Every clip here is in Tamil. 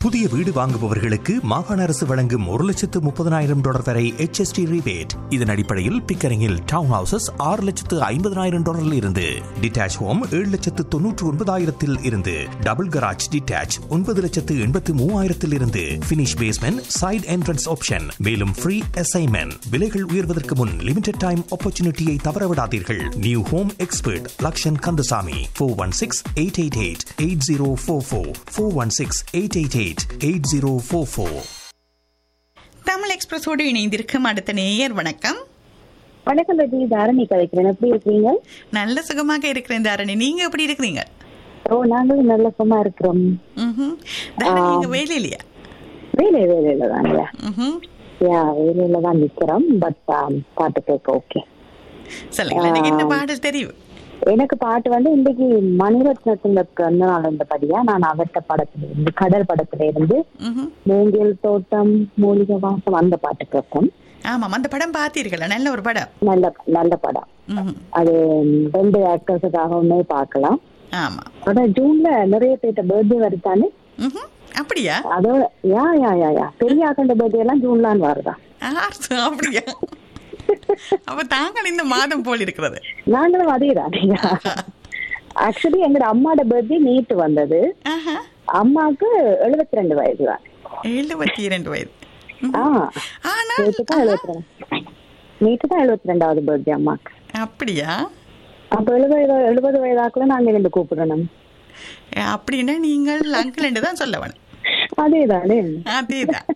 புதிய வீடு வாங்குபவர்களுக்கு மாகாண அரசு வழங்கும் ஒரு லட்சத்து முப்பதனாயிரம் டாலர் வரை HST rebate இதன் அடிப்படையில் பிக்கரிங்கில் டவுன் ஹவுசஸ் ஆறு லட்சத்து ஐம்பதனாயிரம் டாலரில் இருந்து டிட்டாச் ஹோம் ஏழு லட்சத்து தொன்னூற்று ஒன்பதாயிரத்தில் இருந்து டபுள் கராஜ் டிட்டாச் ஒன்பது லட்சத்து எண்பத்து மூவாயிரத்தில் இருந்து finish basement side entrance option மேலும் ஃப்ரீ அசைன்மெண்ட் விலைகள் உயர்வதற்கு முன் லிமிடெட் டைம் ஆப்பர்ச்சுனிட்டியை தவறவிடாதீர்கள் new home expert Lakshan Kandasamy four one six eight eight eight eight zero four four four one six eight eight eight eight zero four four Tamil எக்ஸ்பிரஸோடு இணைந்திருக்கும் அடுத்த நேயர் வணக்கம் வணக்கம் ரஜி தாரணி கதைக்கிறேன் எப்படி இருக்கீங்க நல்ல சுகமாக இருக்கிறேன் தாரணி நீங்க எப்படி இருக்கிறீங்க ஓ நாங்களும் நல்ல சும்மா இருக்கிறோம் ம்ஹும். தாரணி நீங்க வேலையிலையா வேலை வேலையில தாங்க ம்ஹும். யா வேலையில தான் நிக்கிறோம் பட் பாட்டு கேட்க ஓகே சொல்லுங்க எனக்கு என்ன பாடல் தெரியும் எனக்கு பாட்டு வந்து இன்னைக்கு மணிரத்னத்துல பிறந்த நாள் இருந்தபடியா நான் அவர்த்த படத்துல இருந்து கடல் படத்துல இருந்து ம்ஹும். மூங்கில் தோட்டம் மூலிகை வாசம் அந்த பாட்டு கேட்போம் ஆமாம் அந்த படம் பார்த்தீர்களா நல்ல ஒரு படம் நல்ல நல்ல படம் ம்ஹும். அது ரெண்டு ஆக்டர்ஸுக்காகவுமே பார்க்கலாம் ஆமா ஆனா ஜூன்ல நிறைய பேர்ட்ட பர்த்டே வருதானே ம்ஹும். அப்படியா அதோட யா யா யா யா பெரிய ஆக்கண்ட பர்த்டே எல்லாம் ஜூன்லான் வருதா ஆ, அப்படியா அப்ப தாங்கள் இந்த மாதம் போல் இருக்கிறது நாங்களும் அதேதான் ஆக்சுவலி எங்கட அம்மாட பர்த்டே நேற்று வந்தது ஆஹா. அம்மாவுக்கு எழுபத்தி ரெண்டு வயசு தான் எழுபத்தி இரண்டு வயது ஆ ஆனா நேற்று தான் எழுபத்தி ரெண்டு நேற்று தான் எழுபத்தி ரெண்டாவது பர்த்டே அம்மாக்கு அப்படியா அப்ப எழுபது எழுபது வயதாக்குள்ள நாங்க ரெண்டு கூப்பிடணும் அப்படின்னா நீங்கள் அங்கிள் என்று தான் சொல்ல வேணும் அதேதானே அதேதான்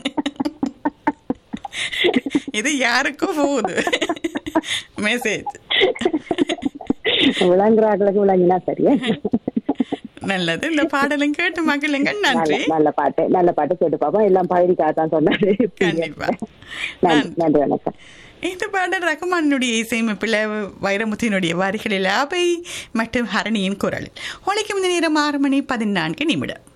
இது யாருக்கும் போகுது மெசேஜ் விளங்குறாங்களுக்கு விளங்கினா சரியா நல்லது இந்த பாடலும் கேட்டு மகிழுங்க நன்றி நல்ல நல்ல பாட்டு நல்ல பாட்டு கேட்டு பாப்போம் எல்லாம் பயிரிக்காக தான் சொன்னாரு கண்டிப்பா. நன்றி நன்றி வணக்கம் இந்த பாடல் ரகுமானுடைய இசையமைப்பில் வைரமுத்தினுடைய வரிகளில் அவை மற்றும் ஹரணியின் குரல் ஒழிக்கும் இந்த நேரம் ஆறு மணி பதினான்கு நிமிடம்